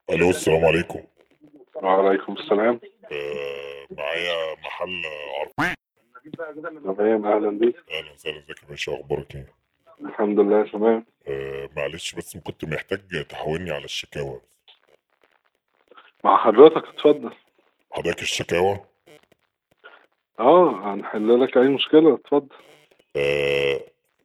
الو السلام عليكم وعليكم السلام آه معايا محل عربي تمام اهلا بيك اهلا وسهلا ازيك يا باشا اخبارك ايه الحمد لله تمام آه معلش بس كنت محتاج تحولني على الشكاوى مع حضرتك اتفضل حضرتك الشكاوى اه هنحل لك اي مشكله اتفضل آه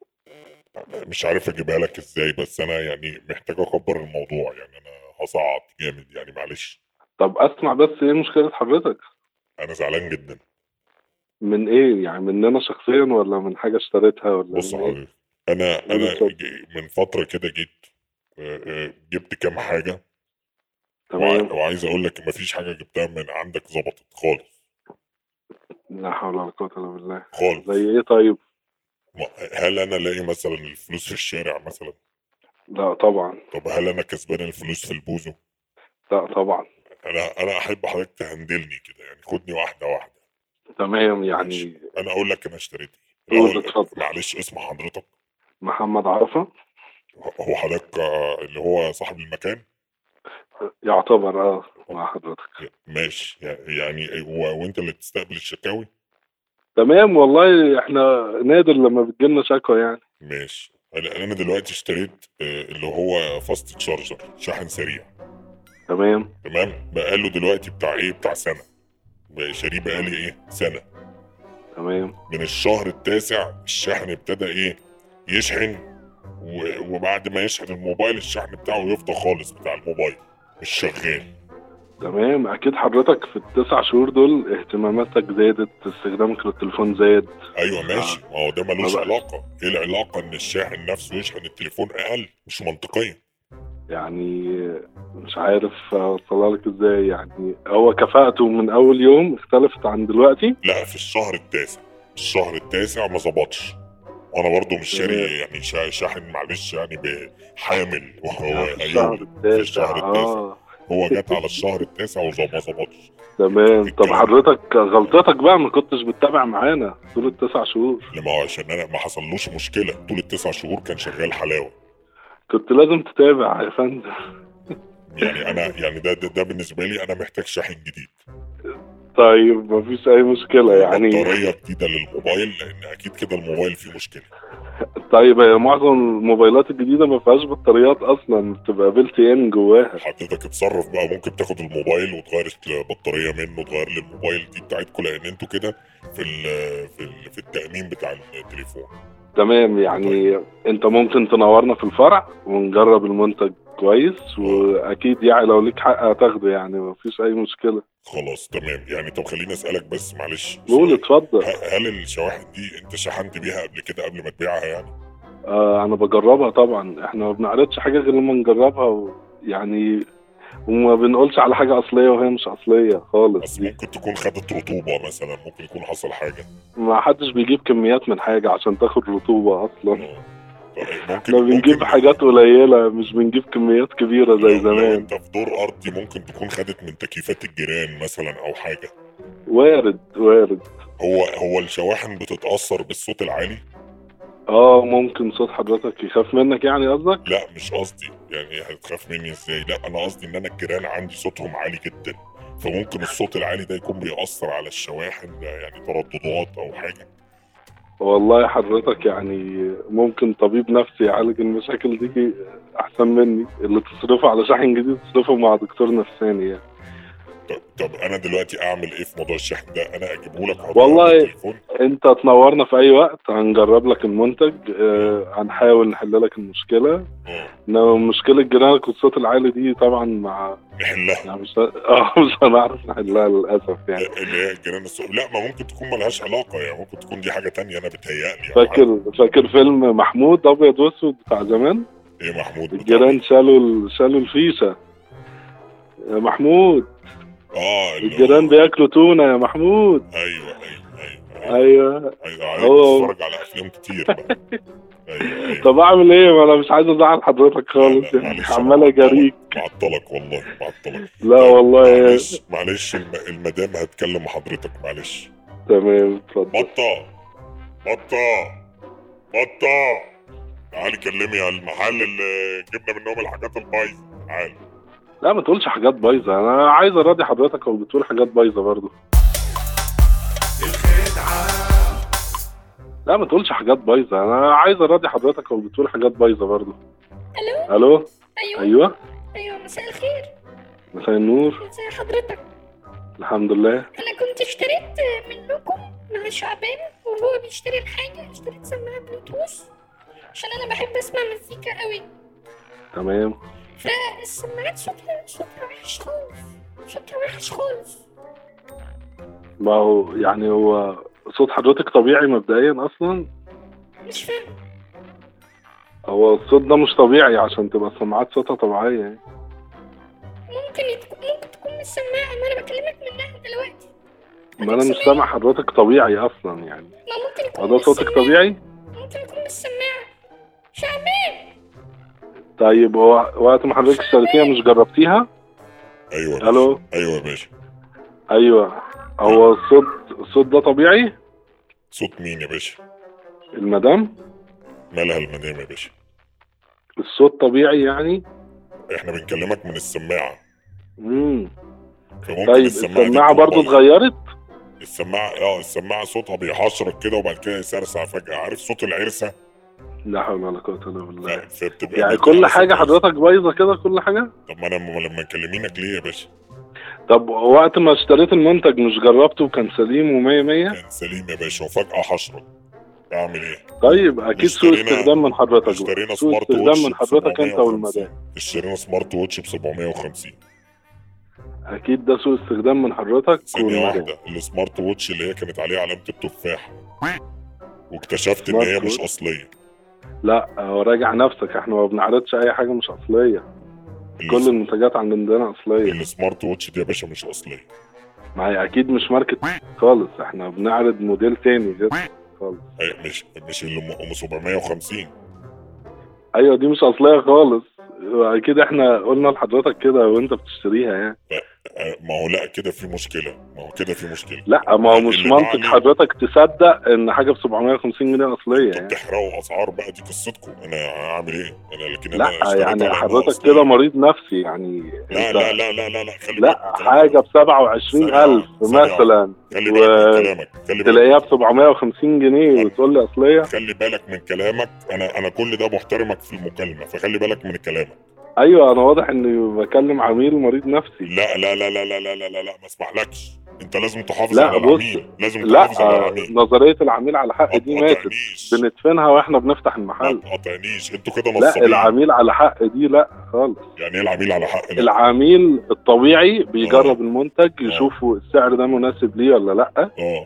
مش عارف اجيبها لك ازاي بس انا يعني محتاج اكبر الموضوع يعني انا هصعد جامد يعني معلش طب اسمع بس ايه مشكله حضرتك انا زعلان جدا من ايه يعني مننا شخصيا ولا من حاجه اشتريتها ولا بص من إيه؟ حضرتك انا انا اتفضل. ج- من فتره كده جيت آه، آه، جبت كام حاجه تمام وع- وعايز اقول لك مفيش حاجه جبتها من عندك ظبطت خالص لا حول ولا قوه الا بالله خالص زي ايه طيب ما- هل انا الاقي مثلا الفلوس في الشارع مثلا لا طبعا طب هل انا كسبان الفلوس في البوزو لا طبعا انا انا احب حضرتك تهندلني كده يعني خدني واحده واحده تمام يعني انا اقول لك انا اشتريت ايه قول الأول، اتفضل. معلش اسم حضرتك محمد عرفه هو حضرتك آه، اللي هو صاحب المكان يعتبر اه مع حضرتك ماشي يعني و- وانت اللي بتستقبل الشكاوي تمام والله احنا نادر لما بتجيلنا شكوى يعني ماشي انا انا دلوقتي اشتريت آه، اللي هو فاست تشارجر شاحن سريع تمام تمام بقاله دلوقتي بتاع ايه بتاع سنه بقى شاريه بقالي ايه سنه تمام من الشهر التاسع الشحن ابتدى ايه يشحن و- وبعد ما يشحن الموبايل الشحن بتاعه يفضى خالص بتاع الموبايل مش شغال تمام اكيد حضرتك في التسع شهور دول اهتماماتك زادت استخدامك للتليفون زاد ايوه ماشي ما هو ده ملوش ما بقى- علاقه ايه العلاقه ان الشاحن نفسه يشحن التليفون اقل مش منطقيه يعني مش عارف اوصلها لك ازاي يعني هو كفاءته من اول يوم اختلفت عن دلوقتي لا في الشهر التاسع الشهر التاسع ما ظبطش انا برضو مش شاري تمام. يعني شا- شاحن معلش يعني بحامل وهو في الشهر هيولد في الشهر التاسع التاسع اه هو جت على الشهر التاسع وما ظبطش تمام طب الكلام. حضرتك غلطتك بقى ما كنتش بتتابع معانا طول التسع شهور لما هو عشان انا ما حصلوش مشكله طول التسع شهور كان شغال حلاوه كنت لازم تتابع يا فندم يعني انا يعني ده ده, ده بالنسبه لي انا محتاج شاحن جديد طيب مفيش اي مشكله يعني بطاريه جديده للموبايل لان اكيد كده الموبايل فيه مشكله طيب هي معظم الموبايلات الجديده ما فيهاش بطاريات اصلا بتبقى بيلت ان جواها حضرتك اتصرف بقى ممكن تاخد الموبايل وتغير البطاريه منه تغير للموبايل دي بتاعتكم لان انتوا كده في ال في ال في التامين بتاع التليفون تمام يعني انت ممكن تنورنا في الفرع ونجرب المنتج كويس واكيد يعني لو ليك حق هتاخده يعني مفيش اي مشكله خلاص تمام يعني طب خليني اسالك بس معلش قول سؤال. اتفضل ه- هل الشواحن دي انت شحنت بيها قبل كده قبل ما تبيعها يعني آه انا بجربها طبعا احنا ما بنعرضش حاجه غير لما نجربها و... يعني وما بنقولش على حاجه اصليه وهي مش اصليه خالص بس دي ممكن تكون خدت رطوبه مثلا ممكن يكون حصل حاجه ما حدش بيجيب كميات من حاجه عشان تاخد رطوبه اصلا آه. طيب ممكن احنا بنجيب ممكن- حاجات قليله مش بنجيب كميات كبيره زي لو- لو زمان انت في دور ارضي ممكن تكون خدت من تكييفات الجيران مثلا او حاجه وارد وارد هو هو الشواحن بتتاثر بالصوت العالي اه ممكن صوت حضرتك يخاف منك يعني قصدك لا مش قصدي يعني هتخاف مني ازاي لا انا قصدي ان انا الجيران عندي صوتهم عالي جدا فممكن الصوت العالي ده يكون بيأثر على الشواحن يعني ترددات او حاجه والله حضرتك يعني ممكن طبيب نفسي يعالج المشاكل دي احسن مني اللي تصرفه على شاحن جديد تصرفه مع دكتور نفساني يعني طب, طب انا دلوقتي اعمل ايه في موضوع الشحن ده انا اجيبه لك أحطه والله- على التليفون انت تنورنا في اي وقت هنجرب لك المنتج آه هنحاول نحل لك المشكله اه انما مشكله جيرانك والصوت العالي دي طبعا مع نحلها يعني مش اه مش هنعرف نحلها للاسف يعني اللي هي الجيران السوق لا ما ممكن تكون ملهاش علاقه يعني ممكن تكون دي حاجه تانية انا بتهيألي أو حاجة. فاكر فاكر فيلم محمود ابيض واسود بتاع زمان ايه محمود بتاع- الجيران شالوا ال- شالوا الفيشه يا محمود اه اللي الجيران هو- بياكلوا تونه يا محمود ايوه ايوه ايوه ايوه ايوه ايوه عايز هو- اتفرج على افلام كتير بقى ايوه ايوه طب اعمل ايه ما انا مش عايز ازعل حضرتك خالص لا، يعني معلش، عمال معطلك- اجاريك معطلك والله معطلك لا طيب، والله معلش معلش الم- المدام هتكلم حضرتك معلش تمام اتفضل بطة بطة بطة تعالي كلمي على المحل اللي جبنا منهم الحاجات البايظة تعالي لا ما تقولش حاجات بايظه انا عايز اراضي حضرتك او بتقول حاجات بايظه برضه لا ما تقولش حاجات بايظه انا عايز اراضي حضرتك او بتقول حاجات بايظه برضه الو الو ايوه ايوه ايوه مساء الخير مساء النور ازي حضرتك الحمد لله انا كنت اشتريت منكم مع شعبان وهو بيشتري الحاجه اشتريت سماعه بلوتوث عشان انا بحب اسمع مزيكا قوي تمام فالسماعات صوتها صوتها وحش خالص صوتها وحش خالص ما هو يعني هو صوت حضرتك طبيعي مبدئيا اصلا مش فاهم هو الصوت ده مش طبيعي عشان تبقى السماعات صوتها طبيعيه يعني ممكن يتكون ممكن تكون من السماعه ما انا بكلمك منها دلوقتي ما انا مش سامع حضرتك طبيعي اصلا يعني ما ممكن يكون هو من ده صوتك السماعة. طبيعي ممكن يكون من السماعه شعبان طيب هو وقت ما حضرتك اشتريتيها مش جربتيها ايوه يا باشا. الو ايوه يا باشا ايوه هو الصوت الصوت ده طبيعي صوت مين يا باشا المدام مالها المدام يا باشا الصوت طبيعي يعني احنا بنكلمك من السماعه امم فممكن طيب السماعه دي السماعه تكون برضو بايظة. اتغيرت السماعه اه السماعه صوتها بيحشرك كده وبعد كده يسرسع فجاه عارف صوت العرسه لا حول ولا قوه الا بالله ف- فبتبقى يعني بتبقى كل صوت حاجه بايظ. حضرتك بايظه كده كل حاجه طب ما انا م- لما مكلمينك ليه يا باشا طب وقت ما اشتريت المنتج مش جربته وكان سليم ومية مية كان سليم يا باشا وفجاه حشرك اعمل ايه طيب اكيد سوء اشترينا- استخدام من حضرتك بقى. اشترينا سوء سمارت استخدام ووتش من ب حضرتك انت 750. والمدام اشترينا سمارت ووتش ب 750 اكيد ده سوء استخدام من حضرتك ثانيه والمدام واحده السمارت ووتش اللي هي كانت عليه علامه التفاح واكتشفت ان سمارت هي مش ووتش؟ اصليه لا هو راجع نفسك احنا ما بنعرضش اي حاجه مش اصليه كل الس- المنتجات عندنا اصليه السمارت ووتش دي يا باشا مش اصليه ما هي اكيد مش ماركه خالص احنا بنعرض موديل تاني غير خالص أي مش مش اللي ام أم 750 ايوه دي مش اصليه خالص اكيد احنا قلنا لحضرتك كده وانت بتشتريها يعني آه، ما هو لا كده في مشكله ما هو كده في مشكله لا ما هو مش اللي منطق بعمل- حضرتك تصدق ان حاجه ب 750 جنيه اصليه انتوا يعني بتحرقوا اسعار بقى دي قصتكم انا هعمل ايه انا لكن انا لا اشتريت يعني على إنها حضرتك أصلية. كده مريض نفسي يعني لا انت- لا لا لا لا لا خلي بالك لا من كلامك. حاجه ب 27000 ثانية واحدة. مثلا خلي بالك من و- كلامك خلي بالك تلاقيها ب 750 جنيه وتقول لي اصليه خلي بالك من كلامك انا انا كل ده محترمك في المكالمه فخلي بالك من كلامك ايوه انا واضح اني بكلم عميل مريض نفسي لا لا لا لا لا لا لا لا, لا ما اسمحلكش انت لازم تحافظ لا، على بص، العميل لازم لا تحافظ على آه، العميل نظريه العميل على حق ما دي ماتت تقاطعنيش بندفنها واحنا بنفتح ما المحل تقاطعنيش انتوا كده لا نصابين العميل على حق دي لا خالص يعني ايه العميل على حق لا العميل الطبيعي بيجرب آه. المنتج يشوف السعر ده مناسب ليه ولا لا اه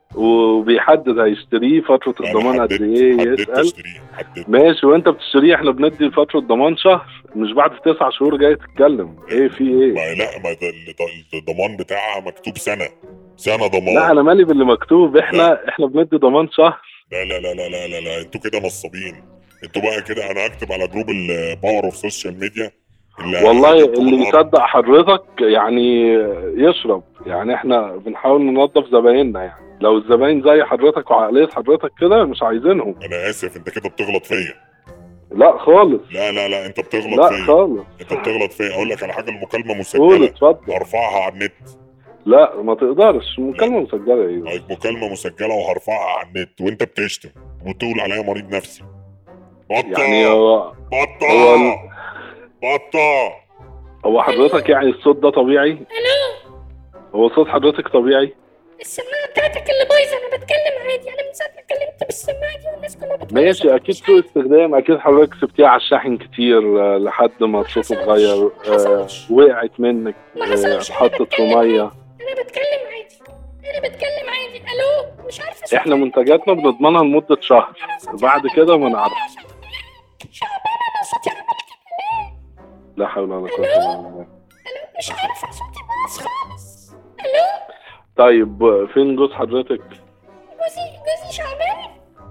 وبيحدد هيشتريه فترة أنا الضمان قد حددت- ايه حددت يسأل اشتريه حددت ماشي وانت بتشتريه احنا بندي فترة ضمان شهر مش بعد تسع شهور جاي تتكلم ايه في ايه ما لا ما ده ده- الضمان بتاعها مكتوب سنه سنه ضمان لا انا مالي باللي مكتوب احنا احنا بندي ضمان شهر لا لا لا لا لا لا, لا. انتوا كده نصابين انتوا بقى كده انا هكتب على جروب الباور اوف سوشيال ميديا اللي والله هيجيبكم اللي الأرض. يصدق حضرتك يعني يشرب يعني احنا بنحاول ننظف زبايننا يعني لو الزباين زي حضرتك وعقلية حضرتك كده مش عايزينهم انا اسف انت كده بتغلط فيا لا خالص لا لا لا انت بتغلط لا فيا خالص انت بتغلط فيا اقول لك على حاجه المكالمه قول مسجله اتفضل وارفعها على النت لا ما تقدرش مكالمة مسجلة ايه طيب مكالمة مسجلة وهرفعها على النت وانت بتشتم وتقول عليا مريض نفسي بطة يعني هو بطة هو بطة هو حضرتك يعني الصوت ده طبيعي الو هو صوت حضرتك طبيعي السماعه بتاعتك اللي بايظه انا بتكلم عادي انا من ساعه ما اتكلمت بالسماعه دي والناس كلها بتقول لي ماشي صوتك اكيد مش سوء عارف. استخدام اكيد حضرتك سبتيه على الشاحن كتير آه، لحد ما الصوت حصلش. اتغير ما آه، حصلش. وقعت منك ما آه، حصلش. أنا اتحطت في بتكلم ميه انا بتكلم عادي انا بتكلم عادي الو مش عارفه صوتي احنا منتجاتنا بنضمنها لمده شهر أنا صوتي بعد عمل كده كده ما ليه؟ نعرف شعبان انا صوتي عمل كده ليه؟ لا حول ولا قوه الا بالله الو مش عارفه صوتي باظ خالص الو طيب آه، فين جوز حضرتك جوزي جوزي شعبان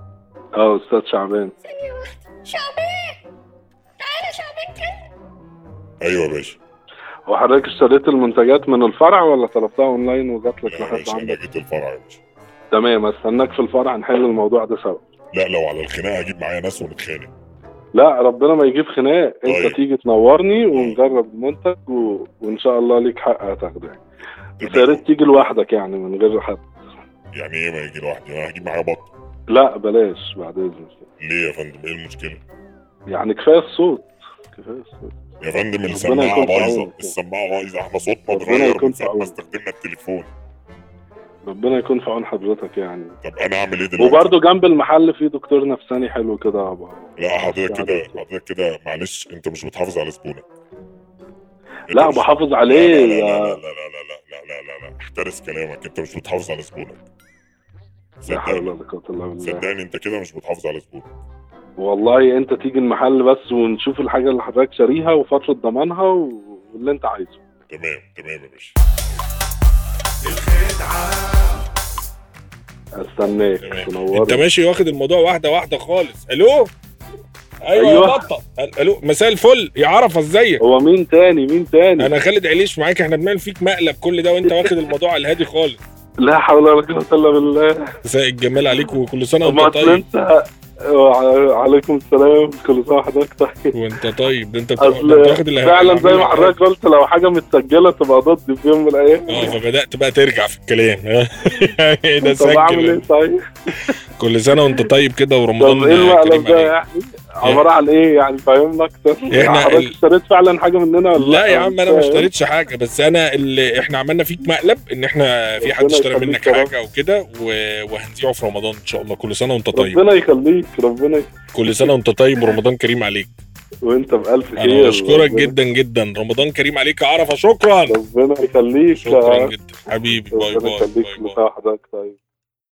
اه استاذ شعبان ثانيه واحده شعبان تعالى شعبان كده ايوه يا باشا هو حضرتك اشتريت المنتجات من الفرع ولا طلبتها اونلاين وجات لك لا يا لحد باشا انا عندك جيت الفرع يا باشا تمام استناك في الفرع نحل الموضوع ده سوا لا لو على الخناقة هجيب معايا ناس ونتخانق لا ربنا ما يجيب خناق انت طيب. تيجي تنورني ونجرب المنتج و... وان شاء الله ليك حق هتاخده يعني. بس يا تمام. ريت تيجي لوحدك يعني من غير حد يعني ايه ما يجي لوحدي انا هجيب معايا بط لا بلاش بعد اذنك ليه يا فندم ايه المشكله يعني كفايه الصوت كفايه الصوت يا فندم ربنا السماعه يكون في بايظه عونك. السماعه بايظه احنا صوتنا ربنا اتغير يكون من في ساعه ما عونك. استخدمنا التليفون ربنا يكون في عون حضرتك يعني طب انا اعمل ايه دلوقتي وبرده جنب المحل في دكتور نفساني حلو كده يا أبو. لا حضرتك بس كده عليك. حضرتك كده معلش انت مش بتحافظ على زبونك أنت لا مش- بحافظ لا عليه لا لا لا يا- لا لا لا لا لا لا لا احترس كلامك انت مش بتحافظ على زبونك لا حول صدقني ولا قوه الا بالله صدقني انت كده مش بتحافظ على زبونك والله انت تيجي المحل بس ونشوف الحاجه اللي حضرتك شاريها وفتره ضمانها و- واللي انت عايزه تمام تمام يا باشا استناك تمام. تنورني انت ماشي واخد الموضوع واحده واحده خالص الو ايوه, أيوة. يا بطه الو مساء الفل يا عرفه ازيك هو مين تاني مين تاني انا خالد عليش معاك احنا بنعمل فيك مقلب كل ده وانت واخد الموضوع على الهادي خالص لا حول ولا قوه الا بالله مساء الجمال عليك وكل سنه ما وانت أصل طيب انت وع- عليكم السلام كل سنه وحضرتك طيب وانت طيب ده انت بتاخد ده انت اصل واخد اللي فعلا زي ما اللي حضرتك قلت لو حاجه متسجله تبقى ضدي في يوم من الايام اه فبدات بقى ترجع في الكلام يعني ده طب اعمل ايه سجل طيب؟ كل سنه وانت طيب كده ورمضان طب ايه المقلب كريم ده عليك يعني؟ عباره عن ايه يعني فاهمنا اكتر إحنا حضرتك ال- اشتريت فعلا حاجه مننا ولا لا يا عم انا ما مش فاهم. اشتريتش حاجه بس انا اللي احنا عملنا فيك مقلب ان احنا في حد ربنا اشترى يخليك منك يا رب. حاجه وكده و- وهنذيعه في رمضان ان شاء الله كل سنه وانت طيب ربنا يخليك ربنا يخليك. كل سنه وانت طيب ورمضان كريم عليك وانت بألف خير انا بشكرك ربنا- جدا جدا رمضان كريم عليك يا عرفه شكرا ربنا يخليك شكرا جدا حبيبي باي ربنا باي يخليك باي كل باي سنه وحضرتك طيب